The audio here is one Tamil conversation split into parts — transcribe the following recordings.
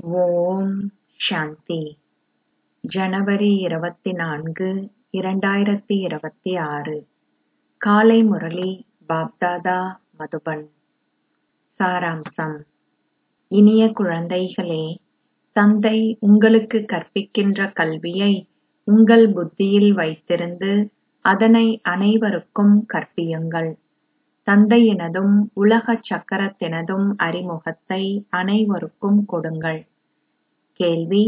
ஓம் சாந்தி ஜனவரி இருபத்தி நான்கு இரண்டாயிரத்தி இருபத்தி ஆறு காலை முரளி பாப்தாதா மதுபன் சாராம்சம் இனிய குழந்தைகளே தந்தை உங்களுக்கு கற்பிக்கின்ற கல்வியை உங்கள் புத்தியில் வைத்திருந்து அதனை அனைவருக்கும் கற்பியுங்கள் தந்தையினதும் உலக சக்கரத்தினதும் அறிமுகத்தை அனைவருக்கும் கொடுங்கள் கேள்வி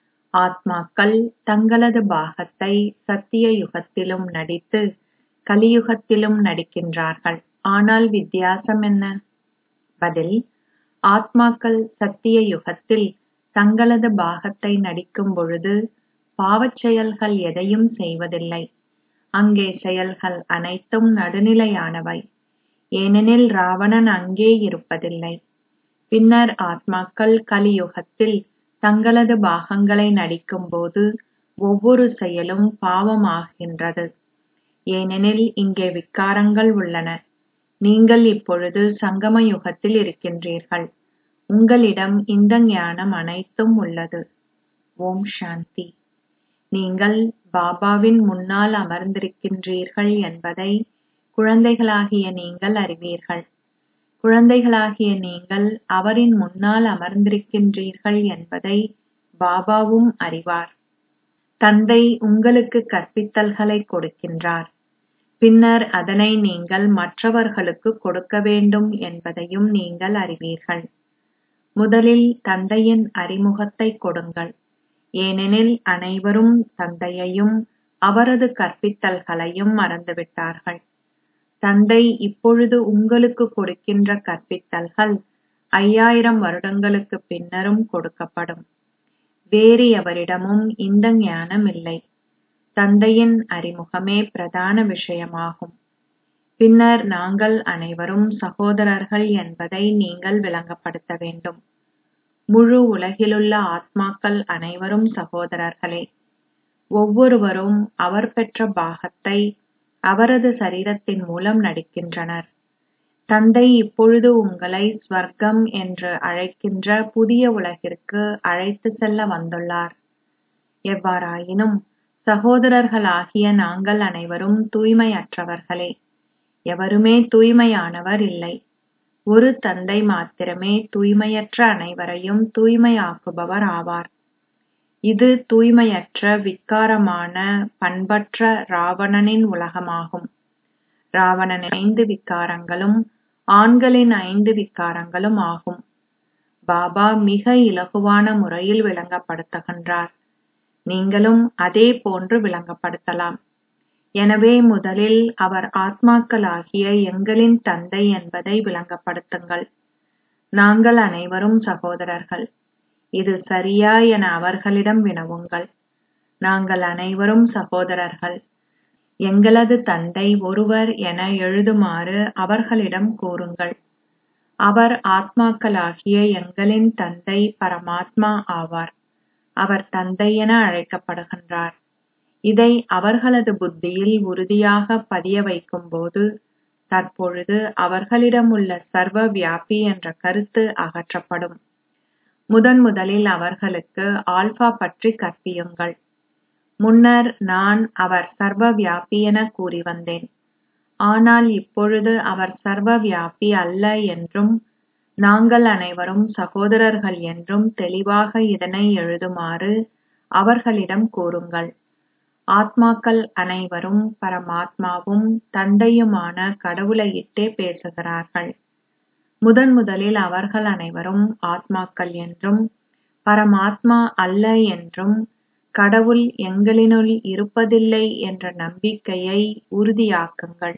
ஆத்மாக்கள் தங்களது பாகத்தை சத்திய யுகத்திலும் நடித்து கலியுகத்திலும் நடிக்கின்றார்கள் ஆனால் வித்தியாசம் என்ன பதில் ஆத்மாக்கள் சத்திய யுகத்தில் தங்களது பாகத்தை நடிக்கும் பொழுது பாவச் செயல்கள் எதையும் செய்வதில்லை அங்கே செயல்கள் அனைத்தும் நடுநிலையானவை ஏனெனில் ராவணன் அங்கே இருப்பதில்லை பின்னர் ஆத்மாக்கள் கலியுகத்தில் தங்களது பாகங்களை நடிக்கும்போது ஒவ்வொரு செயலும் பாவமாகின்றது ஏனெனில் இங்கே விக்காரங்கள் உள்ளன நீங்கள் இப்பொழுது சங்கம யுகத்தில் இருக்கின்றீர்கள் உங்களிடம் இந்த ஞானம் அனைத்தும் உள்ளது ஓம் சாந்தி நீங்கள் பாபாவின் முன்னால் அமர்ந்திருக்கின்றீர்கள் என்பதை குழந்தைகளாகிய நீங்கள் அறிவீர்கள் குழந்தைகளாகிய நீங்கள் அவரின் முன்னால் அமர்ந்திருக்கின்றீர்கள் என்பதை பாபாவும் அறிவார் தந்தை உங்களுக்கு கற்பித்தல்களை கொடுக்கின்றார் பின்னர் அதனை நீங்கள் மற்றவர்களுக்கு கொடுக்க வேண்டும் என்பதையும் நீங்கள் அறிவீர்கள் முதலில் தந்தையின் அறிமுகத்தை கொடுங்கள் ஏனெனில் அனைவரும் தந்தையையும் அவரது கற்பித்தல்களையும் மறந்துவிட்டார்கள் தந்தை இப்பொழுது உங்களுக்கு கொடுக்கின்ற கற்பித்தல்கள் ஐயாயிரம் வருடங்களுக்கு பின்னரும் கொடுக்கப்படும் வேறு எவரிடமும் இந்த ஞானம் இல்லை தந்தையின் அறிமுகமே பிரதான விஷயமாகும் பின்னர் நாங்கள் அனைவரும் சகோதரர்கள் என்பதை நீங்கள் விளங்கப்படுத்த வேண்டும் முழு உலகிலுள்ள ஆத்மாக்கள் அனைவரும் சகோதரர்களே ஒவ்வொருவரும் அவர் பெற்ற பாகத்தை அவரது சரீரத்தின் மூலம் நடிக்கின்றனர் தந்தை இப்பொழுது உங்களை ஸ்வர்க்கம் என்று அழைக்கின்ற புதிய உலகிற்கு அழைத்து செல்ல வந்துள்ளார் எவ்வாறாயினும் சகோதரர்களாகிய நாங்கள் அனைவரும் தூய்மையற்றவர்களே எவருமே தூய்மையானவர் இல்லை ஒரு தந்தை மாத்திரமே தூய்மையற்ற அனைவரையும் தூய்மையாக்குபவர் ஆவார் இது தூய்மையற்ற விக்காரமான பண்பற்ற ராவணனின் உலகமாகும் ராவணனின் ஐந்து விக்காரங்களும் ஆண்களின் ஐந்து விக்காரங்களும் ஆகும் பாபா மிக இலகுவான முறையில் விளங்கப்படுத்துகின்றார் நீங்களும் அதே போன்று விளங்கப்படுத்தலாம் எனவே முதலில் அவர் ஆத்மாக்களாகிய எங்களின் தந்தை என்பதை விளங்கப்படுத்துங்கள் நாங்கள் அனைவரும் சகோதரர்கள் இது சரியா என அவர்களிடம் வினவுங்கள் நாங்கள் அனைவரும் சகோதரர்கள் எங்களது தந்தை ஒருவர் என எழுதுமாறு அவர்களிடம் கூறுங்கள் அவர் ஆத்மாக்களாகிய எங்களின் தந்தை பரமாத்மா ஆவார் அவர் தந்தை என அழைக்கப்படுகின்றார் இதை அவர்களது புத்தியில் உறுதியாக பதிய வைக்கும்போது தற்பொழுது அவர்களிடம் உள்ள சர்வ வியாபி என்ற கருத்து அகற்றப்படும் முதன் முதலில் அவர்களுக்கு ஆல்பா பற்றி கற்பியுங்கள் முன்னர் நான் அவர் சர்வ வியாபி என கூறி வந்தேன் ஆனால் இப்பொழுது அவர் சர்வ வியாபி அல்ல என்றும் நாங்கள் அனைவரும் சகோதரர்கள் என்றும் தெளிவாக இதனை எழுதுமாறு அவர்களிடம் கூறுங்கள் ஆத்மாக்கள் அனைவரும் பரமாத்மாவும் தந்தையுமான கடவுளையிட்டே பேசுகிறார்கள் முதன் முதலில் அவர்கள் அனைவரும் ஆத்மாக்கள் என்றும் பரமாத்மா அல்ல என்றும் கடவுள் எங்களினுள் இருப்பதில்லை என்ற நம்பிக்கையை உறுதியாக்குங்கள்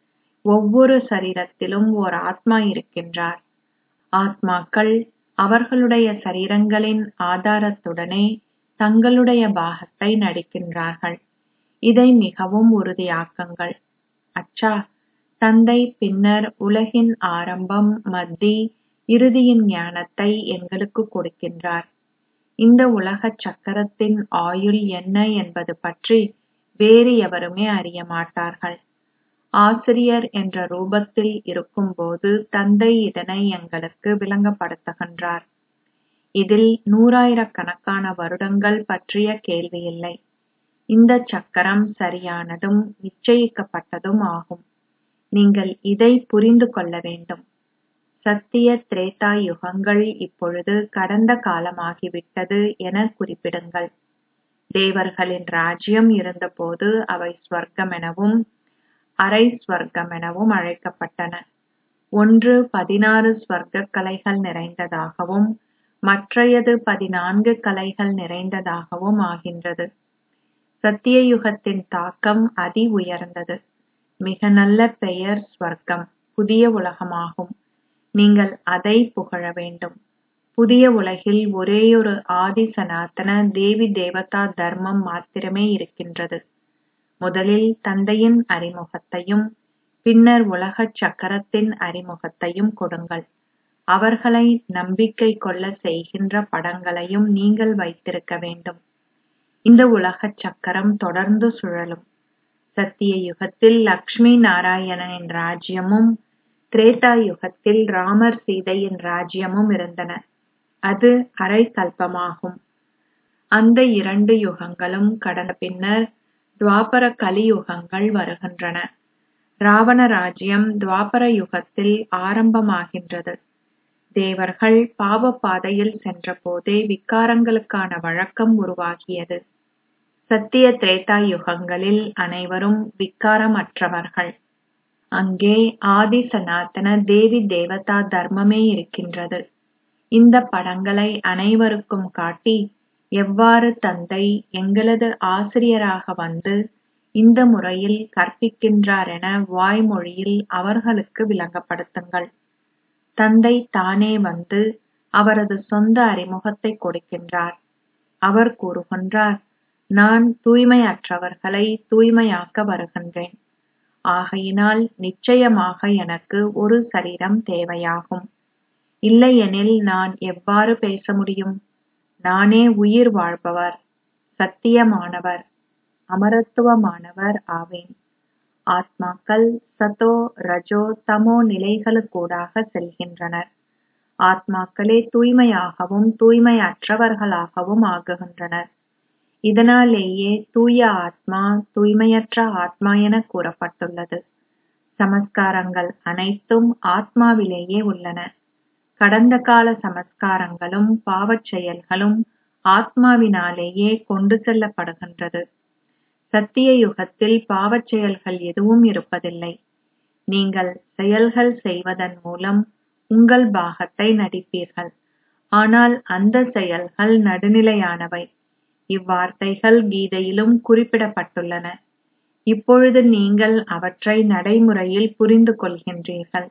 ஒவ்வொரு சரீரத்திலும் ஓர் ஆத்மா இருக்கின்றார் ஆத்மாக்கள் அவர்களுடைய சரீரங்களின் ஆதாரத்துடனே தங்களுடைய பாகத்தை நடிக்கின்றார்கள் இதை மிகவும் உறுதியாக்குங்கள் அச்சா தந்தை பின்னர் உலகின் ஆரம்பம் மத்தி இறுதியின் ஞானத்தை எங்களுக்கு கொடுக்கின்றார் இந்த உலக சக்கரத்தின் ஆயுள் என்ன என்பது பற்றி வேறு எவருமே அறிய மாட்டார்கள் ஆசிரியர் என்ற ரூபத்தில் இருக்கும்போது தந்தை இதனை எங்களுக்கு விளங்கப்படுத்துகின்றார் இதில் நூறாயிரக்கணக்கான வருடங்கள் பற்றிய கேள்வியில்லை இந்த சக்கரம் சரியானதும் நிச்சயிக்கப்பட்டதும் ஆகும் நீங்கள் இதை புரிந்து கொள்ள வேண்டும் சத்திய திரேதா யுகங்கள் இப்பொழுது கடந்த காலமாகிவிட்டது என குறிப்பிடுங்கள் தேவர்களின் ராஜ்யம் இருந்தபோது அவை ஸ்வர்க்கமெனவும் அரை ஸ்வர்க்கமெனவும் அழைக்கப்பட்டன ஒன்று பதினாறு ஸ்வர்க்க கலைகள் நிறைந்ததாகவும் மற்றையது பதினான்கு கலைகள் நிறைந்ததாகவும் ஆகின்றது சத்திய யுகத்தின் தாக்கம் அதி உயர்ந்தது மிக நல்ல பெயர் ஸ்வர்க்கம் புதிய உலகமாகும் நீங்கள் அதை புகழ வேண்டும் புதிய உலகில் ஒரேயொரு ஆதி சனாதன தேவி தேவதா தர்மம் மாத்திரமே இருக்கின்றது முதலில் தந்தையின் அறிமுகத்தையும் பின்னர் உலகச் சக்கரத்தின் அறிமுகத்தையும் கொடுங்கள் அவர்களை நம்பிக்கை கொள்ள செய்கின்ற படங்களையும் நீங்கள் வைத்திருக்க வேண்டும் இந்த உலகச் சக்கரம் தொடர்ந்து சுழலும் சத்திய யுகத்தில் லக்ஷ்மி நாராயணனின் ராஜ்யமும் திரேதா யுகத்தில் ராமர் சீதையின் ராஜ்யமும் இருந்தன அது அரை கல்பமாகும் அந்த இரண்டு யுகங்களும் கடந்த பின்னர் துவாபர கலியுகங்கள் வருகின்றன ராவண ராஜ்யம் துவாபர யுகத்தில் ஆரம்பமாகின்றது தேவர்கள் பாவ பாதையில் சென்றபோதே விக்காரங்களுக்கான வழக்கம் உருவாகியது சத்திய திரேதா யுகங்களில் அனைவரும் விக்காரமற்றவர்கள் அங்கே ஆதி சனாதன தேவி தேவதா தர்மமே இருக்கின்றது இந்த படங்களை அனைவருக்கும் காட்டி எவ்வாறு தந்தை எங்களது ஆசிரியராக வந்து இந்த முறையில் கற்பிக்கின்றார் என வாய்மொழியில் அவர்களுக்கு விளங்கப்படுத்துங்கள் தந்தை தானே வந்து அவரது சொந்த அறிமுகத்தை கொடுக்கின்றார் அவர் கூறுகின்றார் நான் தூய்மையற்றவர்களை தூய்மையாக்க வருகின்றேன் ஆகையினால் நிச்சயமாக எனக்கு ஒரு சரீரம் தேவையாகும் இல்லையெனில் நான் எவ்வாறு பேச முடியும் நானே உயிர் வாழ்பவர் சத்தியமானவர் அமரத்துவமானவர் ஆவேன் ஆத்மாக்கள் சதோ ரஜோ தமோ நிலைகளுக்கூடாக செல்கின்றனர் ஆத்மாக்களே தூய்மையாகவும் தூய்மையற்றவர்களாகவும் ஆகுகின்றனர் இதனாலேயே தூய ஆத்மா தூய்மையற்ற ஆத்மா என கூறப்பட்டுள்ளது சமஸ்காரங்கள் அனைத்தும் ஆத்மாவிலேயே உள்ளன கடந்த கால சமஸ்காரங்களும் பாவச் செயல்களும் ஆத்மாவினாலேயே கொண்டு செல்லப்படுகின்றது சத்திய யுகத்தில் பாவச் செயல்கள் எதுவும் இருப்பதில்லை நீங்கள் செயல்கள் செய்வதன் மூலம் உங்கள் பாகத்தை நடிப்பீர்கள் ஆனால் அந்த செயல்கள் நடுநிலையானவை இவ்வார்த்தைகள் கீதையிலும் குறிப்பிடப்பட்டுள்ளன இப்பொழுது நீங்கள் அவற்றை நடைமுறையில் புரிந்து கொள்கின்றீர்கள்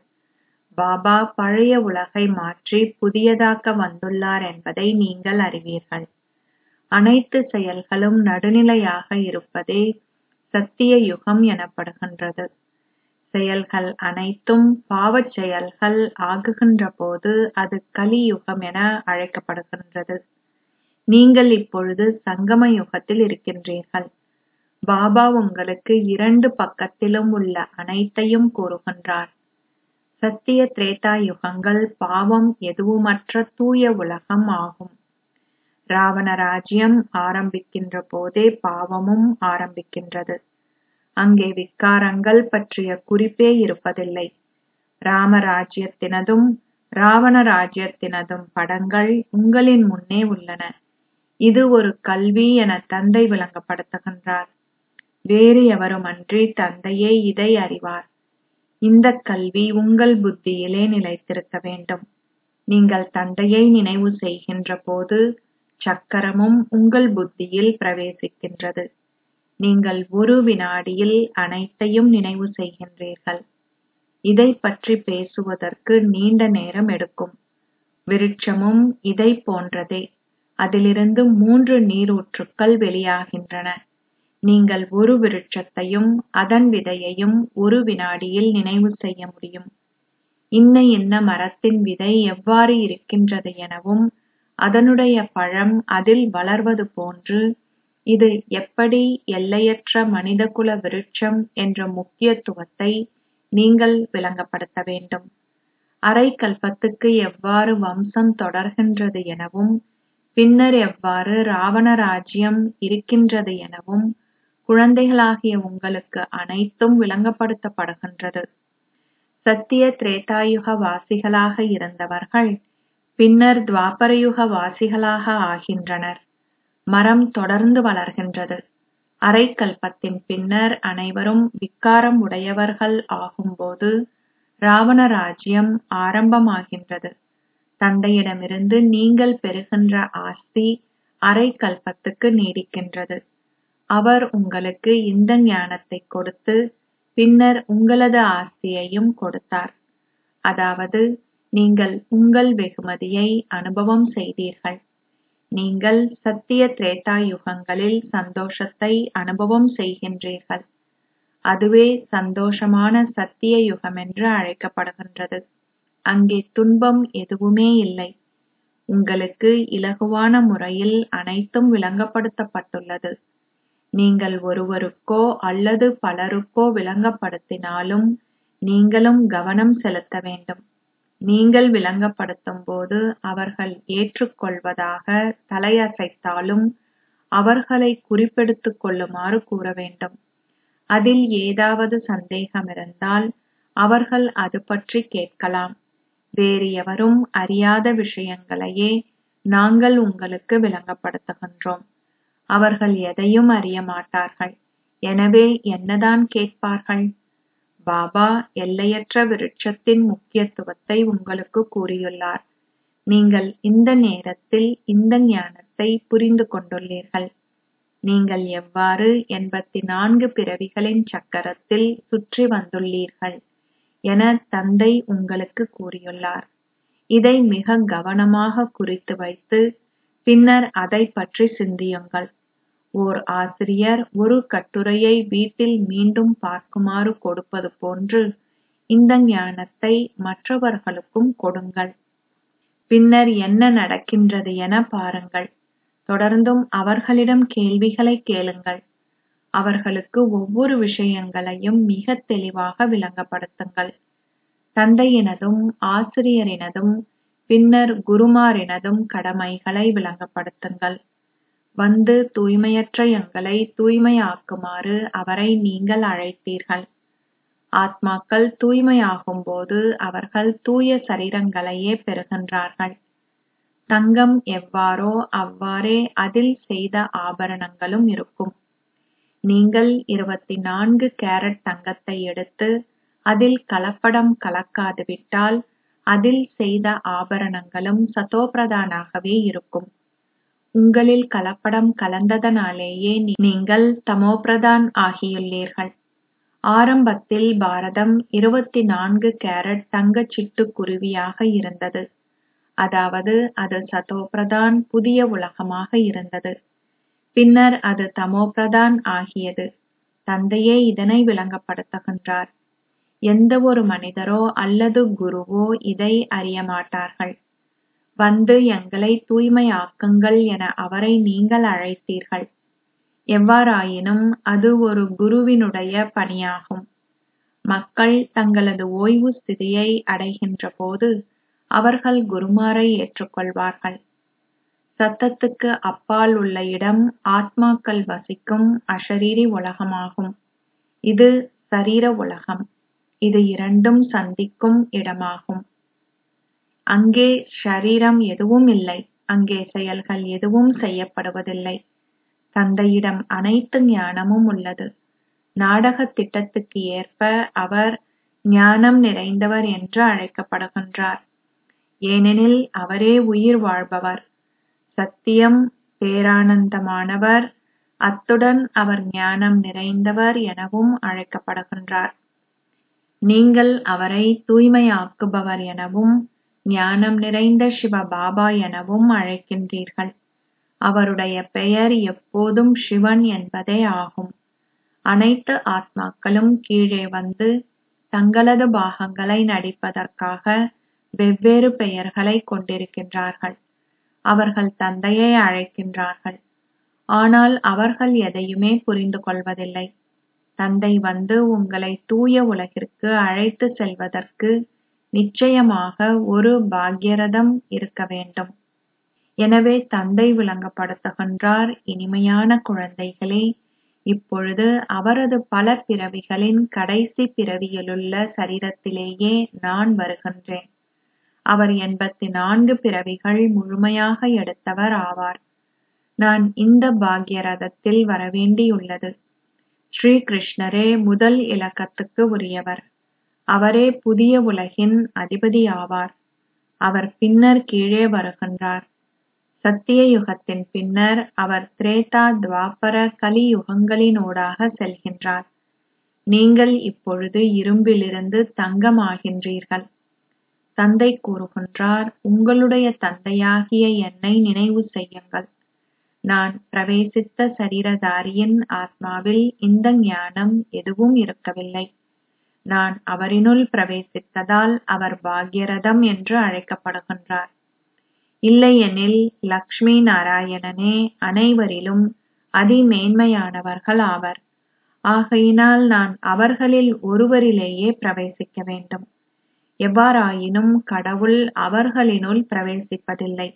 பாபா பழைய உலகை மாற்றி புதியதாக்க வந்துள்ளார் என்பதை நீங்கள் அறிவீர்கள் அனைத்து செயல்களும் நடுநிலையாக இருப்பதே சத்திய யுகம் எனப்படுகின்றது செயல்கள் அனைத்தும் பாவச் செயல்கள் ஆகுகின்ற போது அது கலியுகம் என அழைக்கப்படுகின்றது நீங்கள் இப்பொழுது சங்கம யுகத்தில் இருக்கின்றீர்கள் பாபா உங்களுக்கு இரண்டு பக்கத்திலும் உள்ள அனைத்தையும் கூறுகின்றார் சத்திய திரேதா யுகங்கள் பாவம் எதுவுமற்ற தூய உலகம் ஆகும் ராவண ராஜ்யம் ஆரம்பிக்கின்ற போதே பாவமும் ஆரம்பிக்கின்றது அங்கே விக்காரங்கள் பற்றிய குறிப்பே இருப்பதில்லை ராமராஜ்யத்தினதும் ராவண ராஜ்யத்தினதும் படங்கள் உங்களின் முன்னே உள்ளன இது ஒரு கல்வி என தந்தை விளங்கப்படுத்துகின்றார் வேறு எவருமன்றி தந்தையே இதை அறிவார் இந்த கல்வி உங்கள் புத்தியிலே நிலைத்திருக்க வேண்டும் நீங்கள் தந்தையை நினைவு செய்கின்ற போது சக்கரமும் உங்கள் புத்தியில் பிரவேசிக்கின்றது நீங்கள் ஒரு வினாடியில் அனைத்தையும் நினைவு செய்கின்றீர்கள் இதை பற்றி பேசுவதற்கு நீண்ட நேரம் எடுக்கும் விருட்சமும் இதை போன்றதே அதிலிருந்து மூன்று நீரூற்றுக்கள் வெளியாகின்றன நீங்கள் ஒரு விருட்சத்தையும் அதன் விதையையும் ஒரு வினாடியில் நினைவு செய்ய முடியும் இன்ன இன்ன மரத்தின் விதை எவ்வாறு இருக்கின்றது எனவும் அதனுடைய பழம் அதில் வளர்வது போன்று இது எப்படி எல்லையற்ற மனிதகுல விருட்சம் என்ற முக்கியத்துவத்தை நீங்கள் விளங்கப்படுத்த வேண்டும் அரை கல்பத்துக்கு எவ்வாறு வம்சம் தொடர்கின்றது எனவும் பின்னர் எவ்வாறு ராவண ராஜ்யம் இருக்கின்றது எனவும் குழந்தைகளாகிய உங்களுக்கு அனைத்தும் விளங்கப்படுத்தப்படுகின்றது சத்திய திரேதாயுக வாசிகளாக இருந்தவர்கள் பின்னர் துவாபரயுக வாசிகளாக ஆகின்றனர் மரம் தொடர்ந்து வளர்கின்றது அரை கல்பத்தின் பின்னர் அனைவரும் விக்காரம் உடையவர்கள் ஆகும்போது ராவண ராஜ்யம் ஆரம்பமாகின்றது தந்தையிடமிருந்து நீங்கள் பெறுகின்ற ஆஸ்தி அரை கல்பத்துக்கு நீடிக்கின்றது அவர் உங்களுக்கு இந்த ஞானத்தை கொடுத்து பின்னர் உங்களது ஆஸ்தியையும் கொடுத்தார் அதாவது நீங்கள் உங்கள் வெகுமதியை அனுபவம் செய்தீர்கள் நீங்கள் சத்திய திரேதா யுகங்களில் சந்தோஷத்தை அனுபவம் செய்கின்றீர்கள் அதுவே சந்தோஷமான சத்திய யுகமென்று அழைக்கப்படுகின்றது அங்கே துன்பம் எதுவுமே இல்லை உங்களுக்கு இலகுவான முறையில் அனைத்தும் விளங்கப்படுத்தப்பட்டுள்ளது நீங்கள் ஒருவருக்கோ அல்லது பலருக்கோ விளங்கப்படுத்தினாலும் நீங்களும் கவனம் செலுத்த வேண்டும் நீங்கள் விளங்கப்படுத்தும் போது அவர்கள் ஏற்றுக்கொள்வதாக தலையசைத்தாலும் அவர்களை குறிப்பெடுத்துக் கொள்ளுமாறு கூற வேண்டும் அதில் ஏதாவது சந்தேகம் இருந்தால் அவர்கள் அது பற்றி கேட்கலாம் வேறு எவரும் அறியாத விஷயங்களையே நாங்கள் உங்களுக்கு விளங்கப்படுத்துகின்றோம் அவர்கள் எதையும் அறிய மாட்டார்கள் எனவே என்னதான் கேட்பார்கள் பாபா எல்லையற்ற விருட்சத்தின் முக்கியத்துவத்தை உங்களுக்கு கூறியுள்ளார் நீங்கள் இந்த நேரத்தில் இந்த ஞானத்தை புரிந்து கொண்டுள்ளீர்கள் நீங்கள் எவ்வாறு எண்பத்தி நான்கு பிறவிகளின் சக்கரத்தில் சுற்றி வந்துள்ளீர்கள் என தந்தை உங்களுக்கு கூறியுள்ளார் இதை மிக கவனமாக குறித்து வைத்து பின்னர் அதை பற்றி சிந்தியுங்கள் ஓர் ஆசிரியர் ஒரு கட்டுரையை வீட்டில் மீண்டும் பார்க்குமாறு கொடுப்பது போன்று இந்த ஞானத்தை மற்றவர்களுக்கும் கொடுங்கள் பின்னர் என்ன நடக்கின்றது என பாருங்கள் தொடர்ந்தும் அவர்களிடம் கேள்விகளை கேளுங்கள் அவர்களுக்கு ஒவ்வொரு விஷயங்களையும் மிக தெளிவாக விளங்கப்படுத்துங்கள் தந்தையினதும் ஆசிரியரினதும் பின்னர் குருமாரினதும் கடமைகளை விளங்கப்படுத்துங்கள் வந்து தூய்மையற்ற எங்களை தூய்மையாக்குமாறு அவரை நீங்கள் அழைத்தீர்கள் ஆத்மாக்கள் தூய்மையாகும்போது அவர்கள் தூய சரீரங்களையே பெறுகின்றார்கள் தங்கம் எவ்வாறோ அவ்வாறே அதில் செய்த ஆபரணங்களும் இருக்கும் நீங்கள் இருபத்தி நான்கு கேரட் தங்கத்தை எடுத்து அதில் கலப்படம் கலக்காது விட்டால் அதில் செய்த ஆபரணங்களும் சதோபிரதானாகவே இருக்கும் உங்களில் கலப்படம் கலந்ததனாலேயே நீங்கள் தமோபிரதான் ஆகியுள்ளீர்கள் ஆரம்பத்தில் பாரதம் இருபத்தி நான்கு கேரட் தங்கச் சிட்டுக்குருவியாக இருந்தது அதாவது அது சதோபிரதான் புதிய உலகமாக இருந்தது பின்னர் அது தமோபிரதான் ஆகியது தந்தையே இதனை விளங்கப்படுத்துகின்றார் எந்த ஒரு மனிதரோ அல்லது குருவோ இதை அறிய மாட்டார்கள் வந்து எங்களை தூய்மையாக்குங்கள் என அவரை நீங்கள் அழைத்தீர்கள் எவ்வாறாயினும் அது ஒரு குருவினுடைய பணியாகும் மக்கள் தங்களது ஓய்வு ஸ்திதியை அடைகின்ற போது அவர்கள் குருமாரை ஏற்றுக்கொள்வார்கள் சத்தத்துக்கு அப்பால் உள்ள இடம் ஆத்மாக்கள் வசிக்கும் அஷரீரி உலகமாகும் இது சரீர உலகம் இது இரண்டும் சந்திக்கும் இடமாகும் அங்கே ஷரீரம் எதுவும் இல்லை அங்கே செயல்கள் எதுவும் செய்யப்படுவதில்லை தந்தையிடம் அனைத்து ஞானமும் உள்ளது நாடகத் திட்டத்துக்கு ஏற்ப அவர் ஞானம் நிறைந்தவர் என்று அழைக்கப்படுகின்றார் ஏனெனில் அவரே உயிர் வாழ்பவர் சத்தியம் பேரானந்தமானவர் அத்துடன் அவர் ஞானம் நிறைந்தவர் எனவும் அழைக்கப்படுகின்றார் நீங்கள் அவரை தூய்மையாக்குபவர் எனவும் ஞானம் நிறைந்த சிவ பாபா எனவும் அழைக்கின்றீர்கள் அவருடைய பெயர் எப்போதும் சிவன் என்பதே ஆகும் அனைத்து ஆத்மாக்களும் கீழே வந்து தங்களது பாகங்களை நடிப்பதற்காக வெவ்வேறு பெயர்களை கொண்டிருக்கின்றார்கள் அவர்கள் தந்தையை அழைக்கின்றார்கள் ஆனால் அவர்கள் எதையுமே புரிந்து கொள்வதில்லை தந்தை வந்து உங்களை தூய உலகிற்கு அழைத்து செல்வதற்கு நிச்சயமாக ஒரு பாக்யரதம் இருக்க வேண்டும் எனவே தந்தை விளங்கப்படுத்துகின்றார் இனிமையான குழந்தைகளே இப்பொழுது அவரது பல பிறவிகளின் கடைசி பிறவியிலுள்ள சரீரத்திலேயே நான் வருகின்றேன் அவர் எண்பத்தி நான்கு பிறவிகள் முழுமையாக எடுத்தவர் ஆவார் நான் இந்த பாக்யரதத்தில் வரவேண்டியுள்ளது ஸ்ரீ கிருஷ்ணரே முதல் இலக்கத்துக்கு உரியவர் அவரே புதிய உலகின் அதிபதி ஆவார் அவர் பின்னர் கீழே வருகின்றார் சத்திய யுகத்தின் பின்னர் அவர் திரேதா துவாபர கலி யுகங்களினூடாக செல்கின்றார் நீங்கள் இப்பொழுது இரும்பிலிருந்து தங்கமாகின்றீர்கள் தந்தை கூறுகின்றார் உங்களுடைய தந்தையாகிய என்னை நினைவு செய்யுங்கள் நான் பிரவேசித்த சரீரதாரியின் ஆத்மாவில் இந்த ஞானம் எதுவும் இருக்கவில்லை நான் அவரினுள் பிரவேசித்ததால் அவர் பாக்யரதம் என்று அழைக்கப்படுகின்றார் இல்லையெனில் லக்ஷ்மி நாராயணனே அனைவரிலும் அதிமேன்மையானவர்கள் ஆவர் ஆகையினால் நான் அவர்களில் ஒருவரிலேயே பிரவேசிக்க வேண்டும் எவ்வாறாயினும் கடவுள் அவர்களினுள் பிரவேசிப்பதில்லை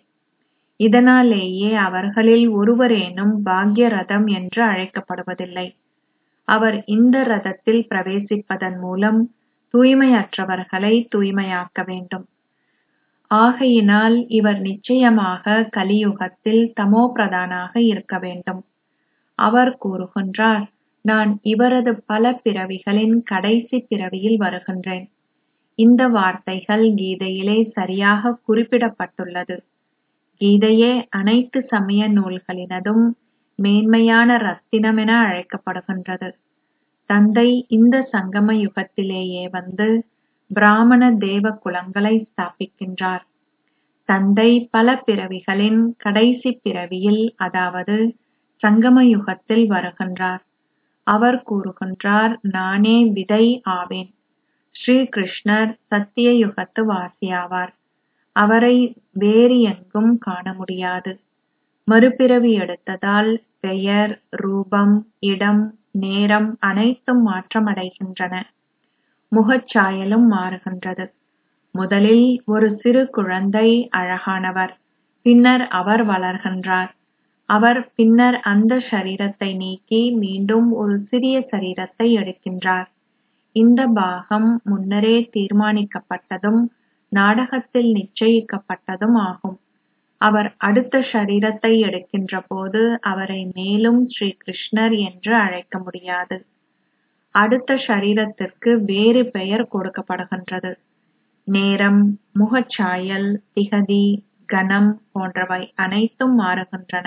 இதனாலேயே அவர்களில் ஒருவரேனும் பாக்ய ரதம் என்று அழைக்கப்படுவதில்லை அவர் இந்த ரதத்தில் பிரவேசிப்பதன் மூலம் தூய்மையற்றவர்களை தூய்மையாக்க வேண்டும் ஆகையினால் இவர் நிச்சயமாக கலியுகத்தில் தமோ பிரதானாக இருக்க வேண்டும் அவர் கூறுகின்றார் நான் இவரது பல பிறவிகளின் கடைசி பிறவியில் வருகின்றேன் இந்த வார்த்தைகள் கீதையிலே சரியாக குறிப்பிடப்பட்டுள்ளது கீதையே அனைத்து சமய நூல்களினதும் மேன்மையான ரத்தினம் என அழைக்கப்படுகின்றது தந்தை இந்த சங்கம யுகத்திலேயே வந்து பிராமண தேவ குலங்களை ஸ்தாபிக்கின்றார் தந்தை பல பிறவிகளின் கடைசி பிறவியில் அதாவது சங்கம யுகத்தில் வருகின்றார் அவர் கூறுகின்றார் நானே விதை ஆவேன் ஸ்ரீ கிருஷ்ணர் சத்திய யுகத்து வாசியாவார் அவரை வேறு எங்கும் காண முடியாது மறுபிறவி எடுத்ததால் பெயர் ரூபம் இடம் நேரம் அனைத்தும் மாற்றமடைகின்றன முகச்சாயலும் மாறுகின்றது முதலில் ஒரு சிறு குழந்தை அழகானவர் பின்னர் அவர் வளர்கின்றார் அவர் பின்னர் அந்த சரீரத்தை நீக்கி மீண்டும் ஒரு சிறிய சரீரத்தை எடுக்கின்றார் இந்த பாகம் முன்னரே தீர்மானிக்கப்பட்டதும் நாடகத்தில் நிச்சயிக்கப்பட்டதும் ஆகும் அவர் அடுத்த ஷரீரத்தை எடுக்கின்ற போது அவரை மேலும் ஸ்ரீ கிருஷ்ணர் என்று அழைக்க முடியாது அடுத்த ஷரீரத்திற்கு வேறு பெயர் கொடுக்கப்படுகின்றது நேரம் முகச்சாயல் திகதி கணம் போன்றவை அனைத்தும் மாறுகின்றன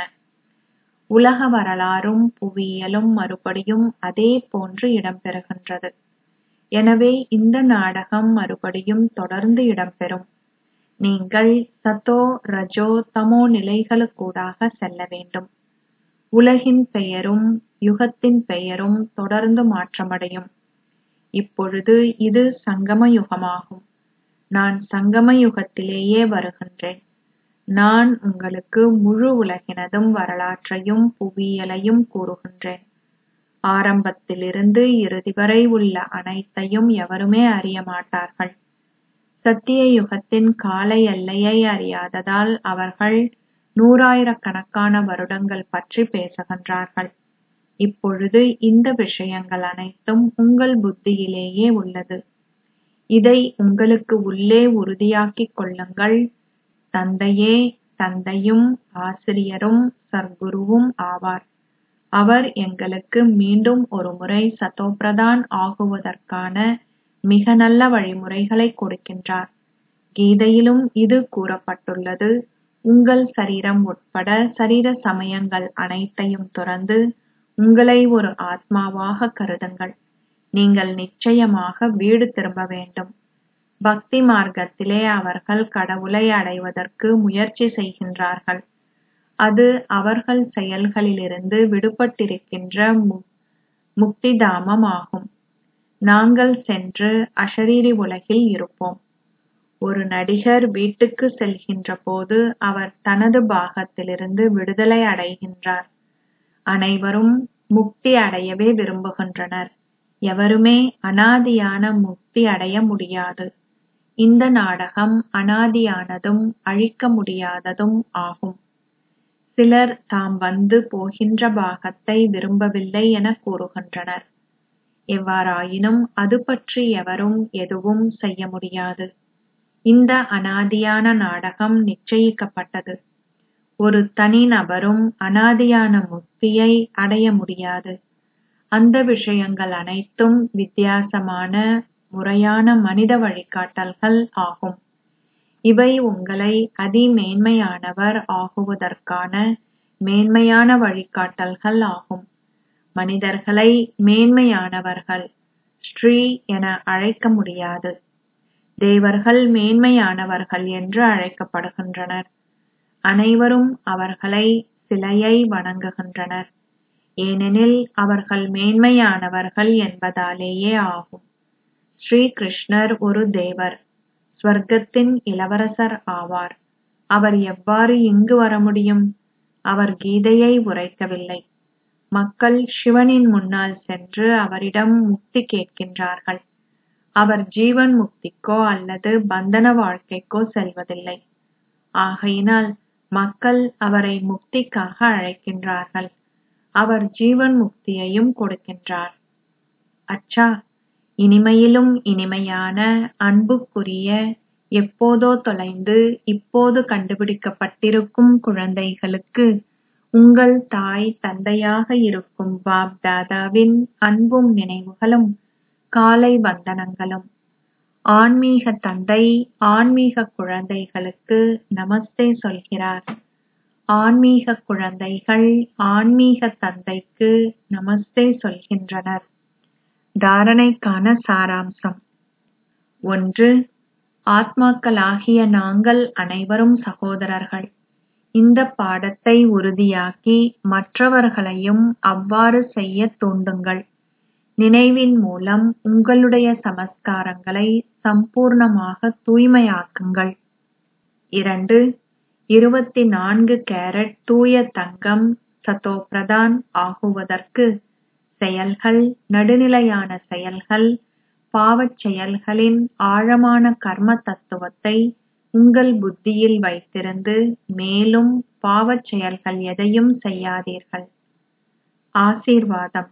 உலக வரலாறும் புவியியலும் மறுபடியும் அதே போன்று இடம்பெறுகின்றது எனவே இந்த நாடகம் மறுபடியும் தொடர்ந்து இடம்பெறும் நீங்கள் சத்தோ ரஜோ தமோ நிலைகளுக்கூடாக செல்ல வேண்டும் உலகின் பெயரும் யுகத்தின் பெயரும் தொடர்ந்து மாற்றமடையும் இப்பொழுது இது சங்கம யுகமாகும் நான் சங்கம யுகத்திலேயே வருகின்றேன் நான் உங்களுக்கு முழு உலகினதும் வரலாற்றையும் புவியியலையும் கூறுகின்றேன் ஆரம்பத்திலிருந்து இறுதி வரை உள்ள அனைத்தையும் எவருமே அறிய மாட்டார்கள் சத்திய யுகத்தின் கால எல்லையை அறியாததால் அவர்கள் நூறாயிரக்கணக்கான வருடங்கள் பற்றி பேசுகின்றார்கள் இப்பொழுது இந்த விஷயங்கள் அனைத்தும் உங்கள் புத்தியிலேயே உள்ளது இதை உங்களுக்கு உள்ளே உறுதியாக்கிக் கொள்ளுங்கள் தந்தையே தந்தையும் ஆசிரியரும் சர்க்குருவும் ஆவார் அவர் எங்களுக்கு மீண்டும் ஒருமுறை சதோபிரதான் ஆகுவதற்கான மிக நல்ல வழிமுறைகளை கொடுக்கின்றார் கீதையிலும் இது கூறப்பட்டுள்ளது உங்கள் சரீரம் உட்பட சரீர சமயங்கள் அனைத்தையும் துறந்து உங்களை ஒரு ஆத்மாவாக கருதுங்கள் நீங்கள் நிச்சயமாக வீடு திரும்ப வேண்டும் பக்தி மார்க்கத்திலே அவர்கள் கடவுளை அடைவதற்கு முயற்சி செய்கின்றார்கள் அது அவர்கள் செயல்களிலிருந்து விடுபட்டிருக்கின்ற முக்திதாமம் ஆகும் நாங்கள் சென்று அஷரீரி உலகில் இருப்போம் ஒரு நடிகர் வீட்டுக்கு செல்கின்ற போது அவர் தனது பாகத்திலிருந்து விடுதலை அடைகின்றார் அனைவரும் முக்தி அடையவே விரும்புகின்றனர் எவருமே அனாதியான முக்தி அடைய முடியாது இந்த நாடகம் அனாதியானதும் அழிக்க முடியாததும் ஆகும் சிலர் தாம் வந்து போகின்ற பாகத்தை விரும்பவில்லை என கூறுகின்றனர் எவ்வாறாயினும் அது பற்றி எவரும் எதுவும் செய்ய முடியாது இந்த அனாதியான நாடகம் நிச்சயிக்கப்பட்டது ஒரு தனிநபரும் அனாதியான முக்தியை அடைய முடியாது அந்த விஷயங்கள் அனைத்தும் வித்தியாசமான முறையான மனித வழிகாட்டல்கள் ஆகும் இவை உங்களை அதிமேன்மையானவர் ஆகுவதற்கான மேன்மையான வழிகாட்டல்கள் ஆகும் மனிதர்களை மேன்மையானவர்கள் ஸ்ரீ என அழைக்க முடியாது தேவர்கள் மேன்மையானவர்கள் என்று அழைக்கப்படுகின்றனர் அனைவரும் அவர்களை சிலையை வணங்குகின்றனர் ஏனெனில் அவர்கள் மேன்மையானவர்கள் என்பதாலேயே ஆகும் ஸ்ரீ கிருஷ்ணர் ஒரு தேவர் ஸ்வர்க்கத்தின் இளவரசர் ஆவார் அவர் எவ்வாறு இங்கு வர முடியும் அவர் கீதையை உரைக்கவில்லை மக்கள் சிவனின் முன்னால் சென்று அவரிடம் முக்தி கேட்கின்றார்கள் அவர் ஜீவன் முக்திக்கோ அல்லது பந்தன வாழ்க்கைக்கோ செல்வதில்லை ஆகையினால் மக்கள் அவரை முக்திக்காக அழைக்கின்றார்கள் அவர் ஜீவன் முக்தியையும் கொடுக்கின்றார் அச்சா இனிமையிலும் இனிமையான அன்புக்குரிய எப்போதோ தொலைந்து இப்போது கண்டுபிடிக்கப்பட்டிருக்கும் குழந்தைகளுக்கு உங்கள் தாய் தந்தையாக இருக்கும் பாப் தாதாவின் அன்பும் நினைவுகளும் காலை வந்தனங்களும் ஆன்மீக தந்தை ஆன்மீக குழந்தைகளுக்கு நமஸ்தே சொல்கிறார் ஆன்மீக குழந்தைகள் ஆன்மீக தந்தைக்கு நமஸ்தே சொல்கின்றனர் தாரணைக்கான சாராம்சம் ஒன்று ஆத்மாக்களாகிய நாங்கள் அனைவரும் சகோதரர்கள் இந்த பாடத்தை உறுதியாக்கி மற்றவர்களையும் அவ்வாறு செய்ய தூண்டுங்கள் நினைவின் மூலம் உங்களுடைய சமஸ்காரங்களை சம்பூர்ணமாக தூய்மையாக்குங்கள் இரண்டு இருபத்தி நான்கு கேரட் தூய தங்கம் சதோபிரதான் ஆகுவதற்கு செயல்கள் நடுநிலையான செயல்கள் பாவச் செயல்களின் ஆழமான கர்ம தத்துவத்தை உங்கள் புத்தியில் வைத்திருந்து மேலும் பாவச் செயல்கள் எதையும் செய்யாதீர்கள் ஆசீர்வாதம்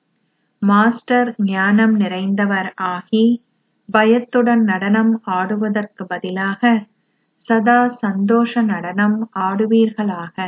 மாஸ்டர் ஞானம் நிறைந்தவர் ஆகி பயத்துடன் நடனம் ஆடுவதற்கு பதிலாக சதா சந்தோஷ நடனம் ஆடுவீர்களாக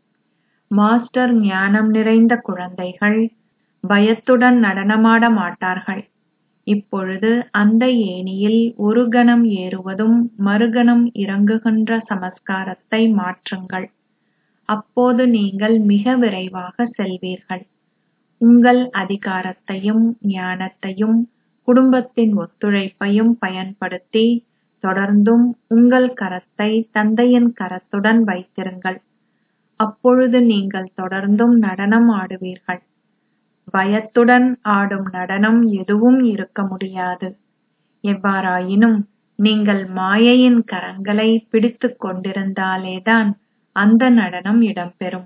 மாஸ்டர் ஞானம் நிறைந்த குழந்தைகள் பயத்துடன் நடனமாட மாட்டார்கள் இப்பொழுது அந்த ஏணியில் ஒரு கணம் ஏறுவதும் மறுகணம் இறங்குகின்ற சமஸ்காரத்தை மாற்றுங்கள் அப்போது நீங்கள் மிக விரைவாக செல்வீர்கள் உங்கள் அதிகாரத்தையும் ஞானத்தையும் குடும்பத்தின் ஒத்துழைப்பையும் பயன்படுத்தி தொடர்ந்தும் உங்கள் கரத்தை தந்தையின் கரத்துடன் வைத்திருங்கள் அப்பொழுது நீங்கள் தொடர்ந்தும் நடனம் ஆடுவீர்கள் பயத்துடன் ஆடும் நடனம் எதுவும் இருக்க முடியாது எவ்வாறாயினும் நீங்கள் மாயையின் கரங்களை பிடித்துக் கொண்டிருந்தாலேதான் அந்த நடனம் இடம்பெறும்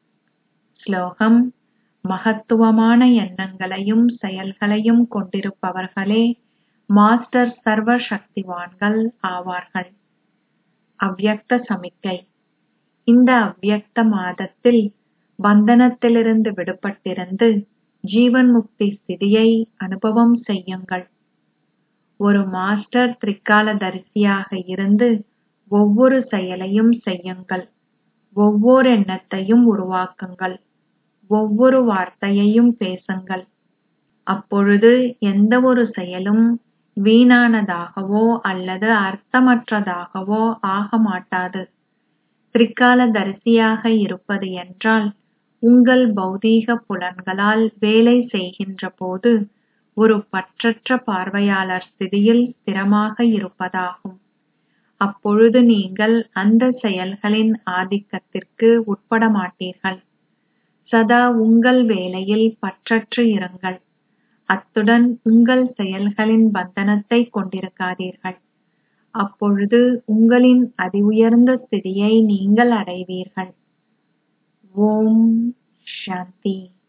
ஸ்லோகம் மகத்துவமான எண்ணங்களையும் செயல்களையும் கொண்டிருப்பவர்களே மாஸ்டர் சர்வ சக்திவான்கள் ஆவார்கள் அவ்யக்த சமிக்கை இந்த அவ்யக்த மாதத்தில் பந்தனத்திலிருந்து விடுபட்டிருந்து ஜீவன் முக்தி ஸ்திதியை அனுபவம் செய்யுங்கள் ஒரு மாஸ்டர் திரிகாலதரிசியாக இருந்து ஒவ்வொரு செயலையும் செய்யுங்கள் ஒவ்வொரு எண்ணத்தையும் உருவாக்குங்கள் ஒவ்வொரு வார்த்தையையும் பேசுங்கள் அப்பொழுது எந்த ஒரு செயலும் வீணானதாகவோ அல்லது அர்த்தமற்றதாகவோ ஆக மாட்டாது திரிகாலதரிசியாக இருப்பது என்றால் உங்கள் பௌதீக புலன்களால் வேலை செய்கின்ற போது ஒரு பற்றற்ற பார்வையாளர் ஸ்திதியில் ஸ்திரமாக இருப்பதாகும் அப்பொழுது நீங்கள் அந்த செயல்களின் ஆதிக்கத்திற்கு உட்பட மாட்டீர்கள் சதா உங்கள் வேலையில் பற்றற்று இருங்கள் அத்துடன் உங்கள் செயல்களின் பந்தனத்தை கொண்டிருக்காதீர்கள் அப்பொழுது உங்களின் அதி உயர்ந்த ஸ்திதியை நீங்கள் அடைவீர்கள் ஓம் சாந்தி